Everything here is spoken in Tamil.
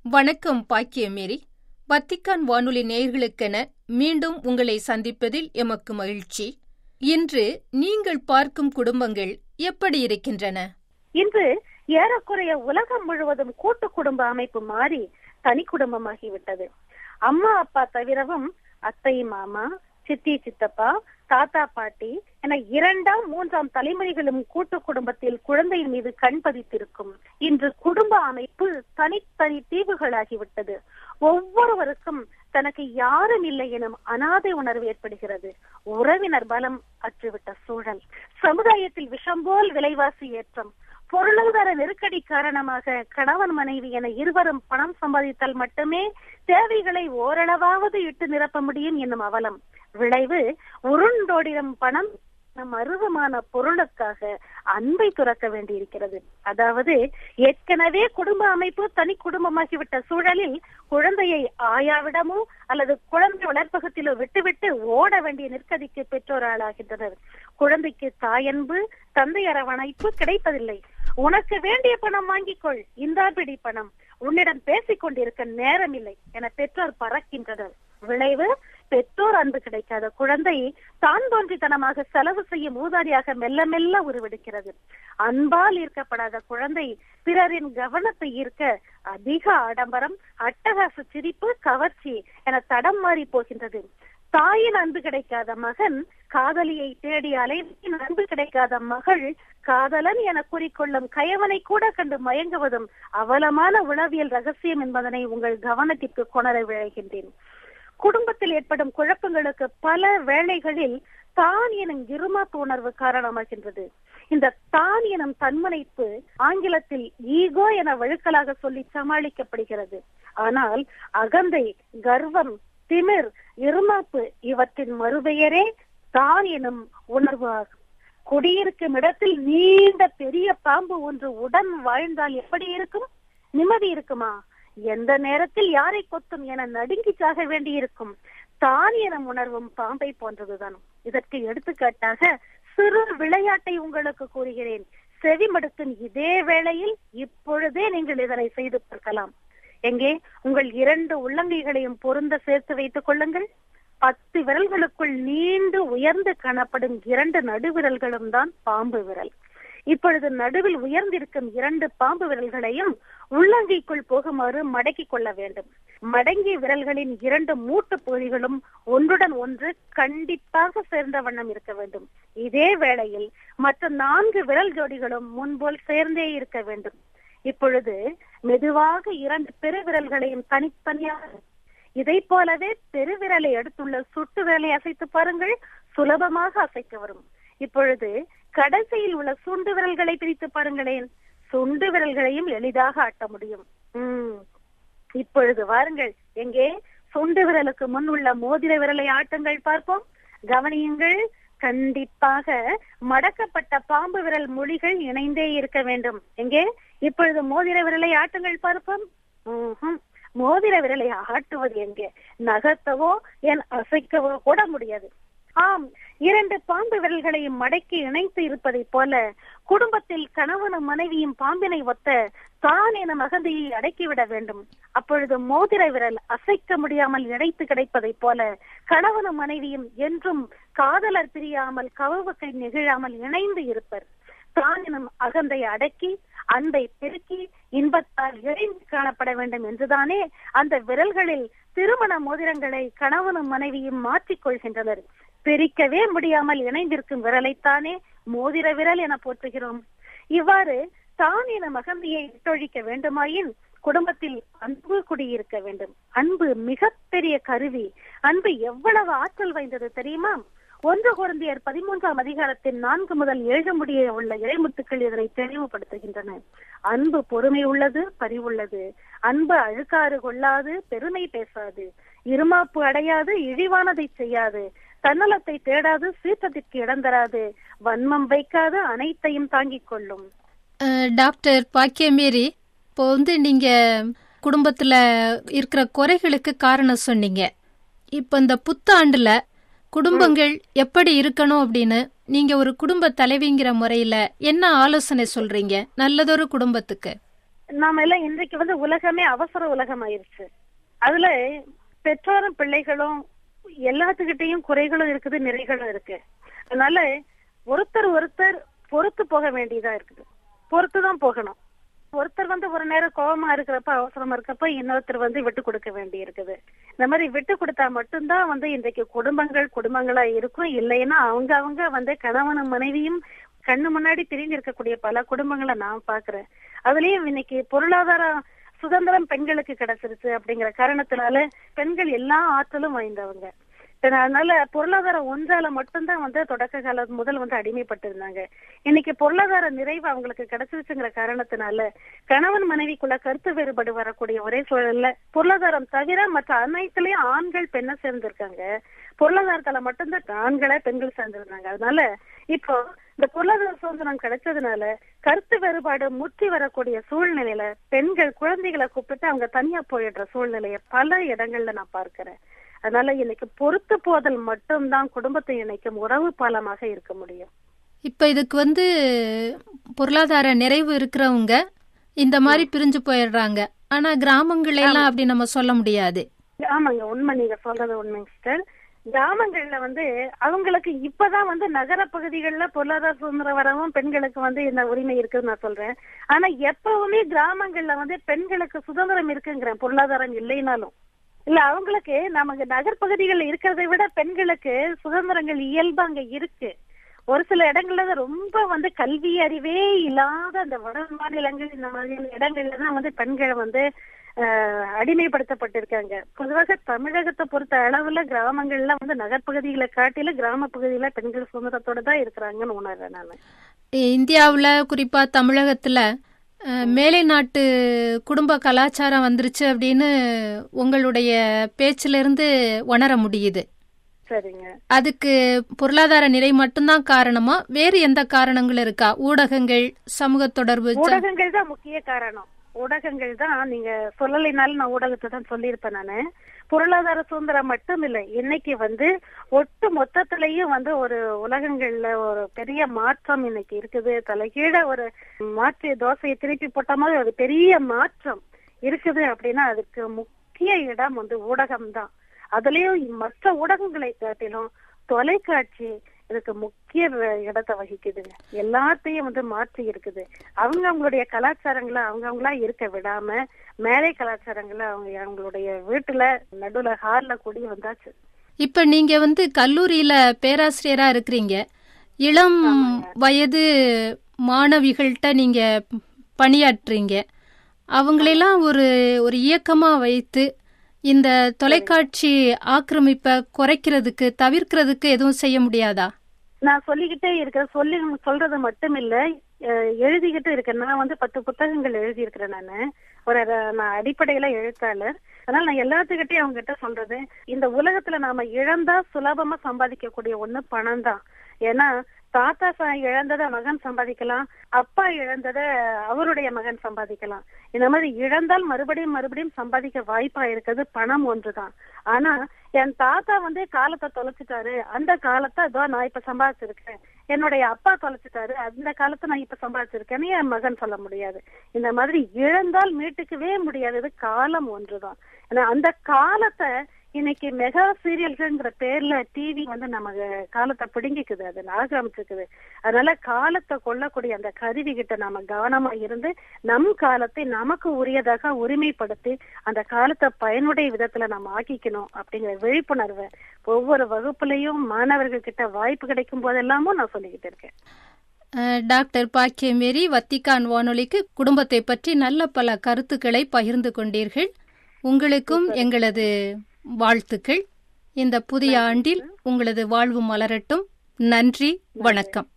வணக்கம் பாக்கியமேரி வத்திக்கான் வானொலி நேயர்களுக்கென மீண்டும் உங்களை சந்திப்பதில் எமக்கு மகிழ்ச்சி இன்று நீங்கள் பார்க்கும் குடும்பங்கள் எப்படி இருக்கின்றன இன்று ஏறக்குறைய உலகம் முழுவதும் கூட்டு குடும்ப அமைப்பு மாறி தனி குடும்பமாகிவிட்டது அம்மா அப்பா தவிரவும் அத்தை மாமா சித்தி சித்தப்பா தாத்தா பாட்டி என இரண்டாம் மூன்றாம் தலைமுறைகளும் கூட்டு குடும்பத்தில் குழந்தையின் மீது கண் பதித்திருக்கும் இன்று குடும்ப அமைப்பு தனித்தனி தீவுகளாகிவிட்டது ஒவ்வொருவருக்கும் தனக்கு யாரும் இல்லை எனும் அனாதை உணர்வு ஏற்படுகிறது உறவினர் பலம் அற்றுவிட்ட சூழல் சமுதாயத்தில் விஷம் போல் விலைவாசி ஏற்றம் பொருளாதார நெருக்கடி காரணமாக கணவன் மனைவி என இருவரும் பணம் சம்பாதித்தால் மட்டுமே தேவைகளை ஓரளவாவது இட்டு நிரப்ப முடியும் என்னும் அவலம் விளைவு உருண்டோடிடும் பணம் நம் அருவமான பொருளுக்காக அன்பை துறக்க வேண்டியிருக்கிறது அதாவது ஏற்கனவே குடும்ப அமைப்பு தனி குடும்பமாகிவிட்ட சூழலில் குழந்தையை ஆயாவிடமோ அல்லது குழந்தை வளர்ப்பகத்திலோ விட்டுவிட்டு ஓட வேண்டிய நிற்கதிக்கு பெற்றோர் ஆளாகின்றனர் குழந்தைக்கு தாயன்பு தந்தை அரவணைப்பு கிடைப்பதில்லை உனக்கு வேண்டிய பணம் வாங்கிக்கொள் இந்தா பிடி பணம் உன்னிடம் பேசிக் கொண்டிருக்க நேரம் இல்லை என பெற்றோர் பறக்கின்றனர் விளைவு பெற்றோர் அன்பு கிடைக்காத குழந்தை தான் தோன்றித்தனமாக செலவு செய்யும் ஊதாரியாக மெல்ல மெல்ல உருவெடுக்கிறது அன்பால் ஈர்க்கப்படாத குழந்தை பிறரின் கவனத்தை ஈர்க்க அதிக ஆடம்பரம் அட்டகாச சிரிப்பு கவர்ச்சி என தடம் மாறி போகின்றது தாயின் அன்பு கிடைக்காத மகன் காதலியை தேடி அலைவின் அன்பு கிடைக்காத மகள் காதலன் என கூறிக்கொள்ளும் கயவனை கூட கண்டு மயங்குவதும் அவலமான உளவியல் ரகசியம் என்பதனை உங்கள் கவனத்திற்கு கொணர விழைகின்றேன் குடும்பத்தில் ஏற்படும் குழப்பங்களுக்கு பல வேளைகளில் தான் எனும் இருமாப்பு உணர்வு காரணமாகின்றது இந்த தான் எனும் தன்முனைப்பு ஆங்கிலத்தில் ஈகோ என வழுக்கலாக சொல்லி சமாளிக்கப்படுகிறது ஆனால் அகந்தை கர்வம் திமிர் இருமாப்பு இவற்றின் மறுபெயரே தான் எனும் உணர்வு ஆகும் குடியிருக்கும் இடத்தில் நீண்ட பெரிய பாம்பு ஒன்று உடன் வாழ்ந்தால் எப்படி இருக்கும் நிம்மதி இருக்குமா எந்த நேரத்தில் யாரை கொத்தும் என நடுங்கி சாக வேண்டியிருக்கும் தான் எனும் உணர்வும் பாம்பை போன்றதுதான் இதற்கு எடுத்துக்காட்டாக சிறு விளையாட்டை உங்களுக்கு கூறுகிறேன் செவிமடுக்கும் இதே வேளையில் இப்பொழுதே நீங்கள் இதனை செய்து பார்க்கலாம் எங்கே உங்கள் இரண்டு உள்ளங்கைகளையும் பொருந்த சேர்த்து வைத்துக் கொள்ளுங்கள் பத்து விரல்களுக்குள் நீண்டு உயர்ந்து காணப்படும் இரண்டு நடுவிரல்களும் தான் பாம்பு விரல் இப்பொழுது நடுவில் உயர்ந்திருக்கும் இரண்டு பாம்பு விரல்களையும் உள்ளங்கைக்குள் போகுமாறு மடக்கிக் கொள்ள வேண்டும் மடங்கிய விரல்களின் இரண்டு மூட்டு பகுதிகளும் ஒன்றுடன் ஒன்று கண்டிப்பாக சேர்ந்த வண்ணம் இருக்க வேண்டும் இதே வேளையில் மற்ற நான்கு விரல் ஜோடிகளும் முன்போல் சேர்ந்தே இருக்க வேண்டும் இப்பொழுது மெதுவாக இரண்டு பெருவிரல்களையும் தனித்தனியாக இதை போலவே பெருவிரலை எடுத்துள்ள சுட்டு விரலை அசைத்து பாருங்கள் சுலபமாக அசைக்க வரும் இப்பொழுது கடைசியில் உள்ள சுண்டு விரல்களை பிரித்து பாருங்களேன் சுண்டு விரல்களையும் எளிதாக ஆட்ட முடியும் உம் இப்பொழுது வாருங்கள் எங்கே சுண்டு விரலுக்கு முன் உள்ள மோதிர விரலை ஆட்டுங்கள் பார்ப்போம் கவனியுங்கள் கண்டிப்பாக மடக்கப்பட்ட பாம்பு விரல் மொழிகள் இணைந்தே இருக்க வேண்டும் எங்கே இப்பொழுது மோதிர விரலை ஆட்டுங்கள் பார்ப்போம் மோதிர விரலை ஆட்டுவது எங்கே நகர்த்தவோ என் அசைக்கவோ கூட முடியாது ஆம் இரண்டு பாம்பு விரல்களையும் மடக்கி இணைத்து இருப்பதை போல குடும்பத்தில் கணவனும் மனைவியும் பாம்பினை ஒத்த தான் என மகந்தையை அடக்கிவிட வேண்டும் அப்பொழுது மோதிர விரல் அசைக்க முடியாமல் இணைத்து கிடைப்பதை போல கணவனும் மனைவியும் என்றும் காதலர் பிரியாமல் கவுவுக்கை நெகிழாமல் இணைந்து இருப்பர் தான் எனும் அகந்தை அடக்கி அன்பை பெருக்கி இன்பத்தால் இணைந்து காணப்பட வேண்டும் என்றுதானே அந்த விரல்களில் திருமண மோதிரங்களை கணவனும் மனைவியும் மாற்றிக் கொள்கின்றனர் பிரிக்கவே முடியாமல் இணைந்திருக்கும் விரலைத்தானே மோதிர விரல் என போற்றுகிறோம் இவ்வாறு தான் என மகந்தியை விட்டொழிக்க வேண்டுமாயின் குடும்பத்தில் அன்பு குடியிருக்க வேண்டும் அன்பு மிகப்பெரிய கருவி அன்பு எவ்வளவு ஆற்றல் வாய்ந்தது தெரியுமா ஒன்று குழந்தையர் பதிமூன்றாம் அதிகாரத்தின் நான்கு முதல் ஏழு முடிய உள்ள இறைமுத்துக்கள் இதனை தெளிவுபடுத்துகின்றன அன்பு பொறுமை உள்ளது பரிவுள்ளது அன்பு அழுக்காறு கொள்ளாது பெருமை பேசாது இருமாப்பு அடையாது இழிவானதை செய்யாது தன்னலத்தை தேடாது சீற்றத்திற்கு இடம் தராது வன்மம் வைக்காது அனைத்தையும் தாங்கிக் கொள்ளும் டாக்டர் பாக்கியமேரி இப்போ வந்து நீங்க குடும்பத்துல இருக்கிற குறைகளுக்கு காரணம் சொன்னீங்க இப்ப இந்த புத்தாண்டுல குடும்பங்கள் எப்படி இருக்கணும் அப்படின்னு நீங்க ஒரு குடும்ப தலைவிங்கிற முறையில என்ன ஆலோசனை சொல்றீங்க நல்லதொரு குடும்பத்துக்கு நாம எல்லாம் இன்றைக்கு வந்து உலகமே அவசர உலகம் ஆயிருச்சு அதுல பெற்றோரும் பிள்ளைகளும் எல்லாத்துக்கிட்டையும் குறைகளும் இருக்குது நிறைகளும் இருக்கு அதனால ஒருத்தர் ஒருத்தர் பொறுத்து போக வேண்டியதா இருக்குது பொறுத்து தான் போகணும் ஒருத்தர் வந்து ஒரு நேரம் கோபமா இருக்கிறப்ப அவசரமா இருக்கப்ப இன்னொருத்தர் வந்து விட்டு கொடுக்க வேண்டி இருக்குது இந்த மாதிரி விட்டு கொடுத்தா மட்டும்தான் வந்து இன்றைக்கு குடும்பங்கள் குடும்பங்களா இருக்கும் இல்லைன்னா அவங்க அவங்க வந்து கணவனும் மனைவியும் கண்ணு முன்னாடி பிரிஞ்சு இருக்கக்கூடிய பல குடும்பங்களை நான் பாக்குறேன் அதுலயும் இன்னைக்கு பொருளாதார சுதந்திரம் பெண்களுக்கு கிடைச்சிருச்சு அப்படிங்கிற காரணத்தினால பெண்கள் எல்லா ஆற்றலும் வாய்ந்தவங்க அதனால பொருளாதாரம் ஒன்றால மட்டும்தான் வந்து தொடக்க காலம் முதல் வந்து அடிமைப்பட்டு இருந்தாங்க இன்னைக்கு பொருளாதார நிறைவு அவங்களுக்கு கிடைச்சிருச்சுங்கிற காரணத்தினால கணவன் மனைவிக்குள்ள கருத்து வேறுபாடு வரக்கூடிய ஒரே சூழல்ல பொருளாதாரம் தவிர மற்ற அனைத்துலயும் ஆண்கள் பெண்ணை சேர்ந்திருக்காங்க பொருளாதாரத்துல மட்டும்தான் ஆண்களை பெண்கள் சேர்ந்திருந்தாங்க அதனால இப்போ இந்த பொருளாதார சுதந்திரம் கிடைச்சதுனால கருத்து வேறுபாடு முற்றி வரக்கூடிய சூழ்நிலையில பெண்கள் குழந்தைகளை கூப்பிட்டு அவங்க தனியா போயிடுற சூழ்நிலைய பல இடங்கள்ல நான் பார்க்கிறேன் அதனால இன்னைக்கு பொறுத்து போதல் மட்டும்தான் குடும்பத்தை இணைக்கும் உறவு பாலமாக இருக்க முடியும் இப்ப இதுக்கு வந்து பொருளாதார நிறைவு இருக்கிறவங்க இந்த மாதிரி பிரிஞ்சு போயிடுறாங்க ஆனா கிராமங்கள் எல்லாம் அப்படி நம்ம சொல்ல முடியாது ஆமாங்க உண்மை நீங்க சொல்றது உண்மைங்க சிஸ்டர் கிராமங்கள்ல வந்து அவங்களுக்கு இப்பதான் வந்து நகர பகுதிகள்ல பொருளாதார சுதந்திரம் வரவும் பெண்களுக்கு வந்து இந்த உரிமை இருக்குன்னு நான் சொல்றேன் ஆனா எப்பவுமே கிராமங்கள்ல வந்து பெண்களுக்கு சுதந்திரம் இருக்குங்கிறேன் பொருளாதாரம் இல்லைனாலும் இல்ல அவங்களுக்கு நமக்கு நகர்பகுதிகள்ல இருக்கிறதை விட பெண்களுக்கு சுதந்திரங்கள் இயல்பு அங்க இருக்கு ஒரு சில இடங்கள்ல ரொம்ப வந்து கல்வி அறிவே இல்லாத அந்த வட மாநிலங்கள் இந்த மாதிரியான இடங்கள்ல தான் வந்து பெண்கள் வந்து அடிமைப்படுத்தப்பட்டிருக்காங்க பொதுவாக தமிழகத்தை பொறுத்த அளவுல கிராமங்கள்ல வந்து நகர்பகுதிகளை காட்டில கிராம பகுதியில பெண்கள் சுதந்திரத்தோட தான் இருக்கிறாங்கன்னு உணர்றேன் நான் இந்தியாவுல குறிப்பா தமிழகத்துல மேலை நாட்டு குடும்ப கலாச்சாரம் வந்துருச்சு அப்படின்னு உங்களுடைய பேச்சில இருந்து உணர முடியுது சரிங்க அதுக்கு பொருளாதார நிலை மட்டும்தான் காரணமா வேறு எந்த காரணங்கள் இருக்கா ஊடகங்கள் சமூக தொடர்பு ஊடகங்கள் தான் முக்கிய காரணம் ஊடகங்கள் தான் நீங்க சொல்லலைனாலும் நான் ஊடகத்தை தான் சொல்லியிருப்பேன் நானு பொருளாதார சுதந்திரம் மட்டும் இல்லை இன்னைக்கு வந்து ஒட்டு மொத்தத்திலையும் வந்து ஒரு உலகங்கள்ல ஒரு பெரிய மாற்றம் இன்னைக்கு இருக்குது தலைகீழ ஒரு மாற்றி தோசையை திருப்பி போட்ட மாதிரி ஒரு பெரிய மாற்றம் இருக்குது அப்படின்னா அதுக்கு முக்கிய இடம் வந்து ஊடகம் தான் அதுலயும் மற்ற ஊடகங்களை காட்டிலும் தொலைக்காட்சி இதுக்கு முக்கிய இடத்தை வகிக்குதுங்க எல்லாத்தையும் வந்து மாற்றி இருக்குது அவங்க அவங்களுடைய கலாச்சாரங்களை அவங்க அவங்களா இருக்க விடாம மேலை கலாச்சாரங்களை அவங்க அவங்களுடைய வீட்டுல நடுவுல ஹார்ல கூடி வந்தாச்சு இப்ப நீங்க வந்து கல்லூரியில பேராசிரியரா இருக்கிறீங்க இளம் வயது மாணவிகள்கிட்ட நீங்க பணியாற்றுறீங்க அவங்களெல்லாம் ஒரு ஒரு இயக்கமா வைத்து இந்த தொலைக்காட்சி ஆக்கிரமிப்பை குறைக்கிறதுக்கு தவிர்க்கிறதுக்கு எதுவும் செய்ய முடியாதா நான் சொல்லிக்கிட்டே இருக்கேன் சொல்லி சொல்றது மட்டும் இல்ல எழுதிக்கிட்டு இருக்கேன் நான் வந்து பத்து புத்தகங்கள் எழுதி இருக்கிறேன் நானு ஒரு நான் அடிப்படையில எழுத்தாளர் அதனால நான் எல்லாத்துக்கிட்டையும் அவங்க கிட்ட சொல்றது இந்த உலகத்துல நாம இழந்தா சுலபமா சம்பாதிக்கக்கூடிய ஒண்ணு பணம் தான் ஏன்னா தாத்தா இழந்தத மகன் சம்பாதிக்கலாம் அப்பா இழந்தத அவருடைய மகன் சம்பாதிக்கலாம் இந்த மாதிரி இழந்தால் மறுபடியும் மறுபடியும் சம்பாதிக்க வாய்ப்பா இருக்கிறது பணம் ஒன்றுதான் ஆனா என் தாத்தா வந்து காலத்தை தொலைச்சிட்டாரு அந்த காலத்தை அதோ நான் இப்ப சம்பாதிச்சிருக்கேன் என்னுடைய அப்பா தொலைச்சிட்டாரு அந்த காலத்தை நான் இப்ப சம்பாதிச்சிருக்கேன்னு என் மகன் சொல்ல முடியாது இந்த மாதிரி இழந்தால் மீட்டுக்கவே முடியாதது காலம் ஒன்றுதான் ஏன்னா அந்த காலத்தை இன்னைக்கு மெகா சீரியல்கள்ங்கிற பேர்ல டிவி வந்து நமக்கு காலத்தை பிடுங்கிக்குது அது ஆக்கிரமிச்சிருக்குது அதனால காலத்தை கொள்ளக்கூடிய அந்த கருவி கிட்ட நாம கவனமா இருந்து நம் காலத்தை நமக்கு உரியதாக உரிமைப்படுத்தி அந்த காலத்தை பயனுடைய விதத்துல நம்ம ஆக்கிக்கணும் அப்படிங்கிற விழிப்புணர்வை ஒவ்வொரு வகுப்புலயும் மாணவர்கள் கிட்ட வாய்ப்பு கிடைக்கும் போதெல்லாமும் நான் சொல்லிக்கிட்டு இருக்கேன் டாக்டர் பாக்கியமேரி வத்திகான் வானொலிக்கு குடும்பத்தை பற்றி நல்ல பல கருத்துக்களை பகிர்ந்து கொண்டீர்கள் உங்களுக்கும் எங்களது வாழ்த்துக்கள் இந்த புதிய ஆண்டில் உங்களது வாழ்வு மலரட்டும் நன்றி வணக்கம்